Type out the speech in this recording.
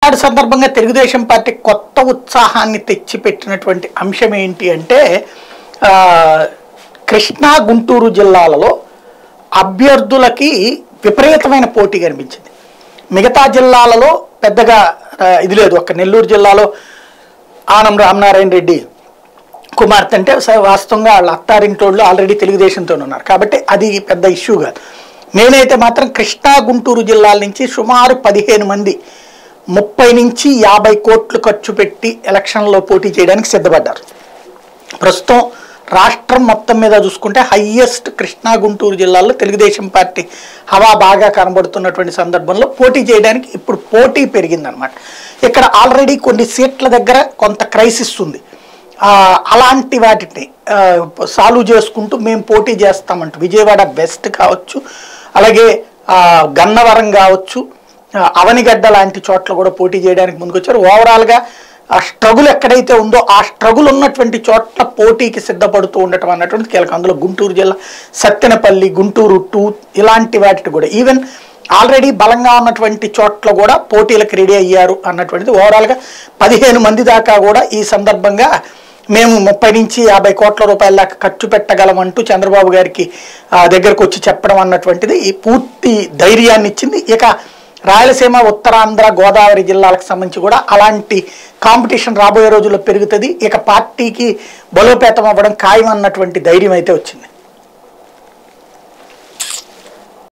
పల్నాడు సందర్భంగా తెలుగుదేశం పార్టీ కొత్త ఉత్సాహాన్ని తెచ్చిపెట్టినటువంటి అంశం ఏంటి అంటే ఆ, కృష్ణా గుంటూరు జిల్లాలలో అభ్యర్థులకి విపరీతమైన పోటీ కనిపించింది మిగతా జిల్లాలలో పెద్దగా ఆ, ఇది లేదు ఒక నెల్లూరు జిల్లాలో ఆనం రామనారాయణ రెడ్డి కుమార్తె అంటే స- వాస్తవంగా వాళ్ళ అత్తారింటోళ్ళు ఆల్రెడీ తెలుగుదేశంతో ఉన్నారు కాబట్టి అది పెద్ద ఇష్యూ కాదు నేనైతే మాత్రం కృష్ణా గుంటూరు జిల్లాల నుంచి సుమారు పదిహేను మంది ముప్పై నుంచి యాభై కోట్లు ఖర్చు పెట్టి ఎలక్షన్లో పోటీ చేయడానికి సిద్ధపడ్డారు ప్రస్తుతం రాష్ట్రం మొత్తం మీద చూసుకుంటే హయ్యెస్ట్ కృష్ణా గుంటూరు జిల్లాల్లో తెలుగుదేశం పార్టీ హవా బాగా కనబడుతున్నటువంటి సందర్భంలో పోటీ చేయడానికి ఇప్పుడు పోటీ పెరిగిందనమాట ఇక్కడ ఆల్రెడీ కొన్ని సీట్ల దగ్గర కొంత క్రైసిస్ ఉంది ఆ, అలాంటి వాటిని సాల్వ్ చేసుకుంటూ మేము పోటీ చేస్తామంటూ విజయవాడ వెస్ట్ కావచ్చు అలాగే ఆ, గన్నవరం కావచ్చు ఆ, అవనిగడ్డ లాంటి చోట్ల కూడా పోటీ చేయడానికి ముందుకొచ్చారు ఓవరాల్గా ఆ స్ట్రగుల్ ఎక్కడైతే ఉందో ఆ స్ట్రగుల్ ఉన్నటువంటి చోట్ల పోటీకి సిద్ధపడుతూ ఉండటం అన్నటువంటి కీలకం అందులో గుంటూరు జిల్లా సత్తెనపల్లి గుంటూరు టూ ఇలాంటి వాటికి కూడా ఈవెన్ ఆల్రెడీ బలంగా ఉన్నటువంటి చోట్ల కూడా పోటీలకు రెడీ అయ్యారు అన్నటువంటిది ఓవరాల్గా పదిహేను మంది దాకా కూడా ఈ సందర్భంగా మేము ముప్పై నుంచి యాభై కోట్ల రూపాయల దాకా ఖర్చు పెట్టగలమంటూ చంద్రబాబు గారికి ఆ, దగ్గరకు వచ్చి చెప్పడం అన్నటువంటిది ఈ పూర్తి ధైర్యాన్ని ఇచ్చింది ఇక రాయలసీమ ఉత్తరాంధ్ర గోదావరి జిల్లాలకు సంబంధించి కూడా అలాంటి కాంపిటీషన్ రాబోయే రోజుల్లో పెరుగుతుంది ఇక పార్టీకి బలోపేతం అవ్వడం ఖాయం అన్నటువంటి ధైర్యం అయితే వచ్చింది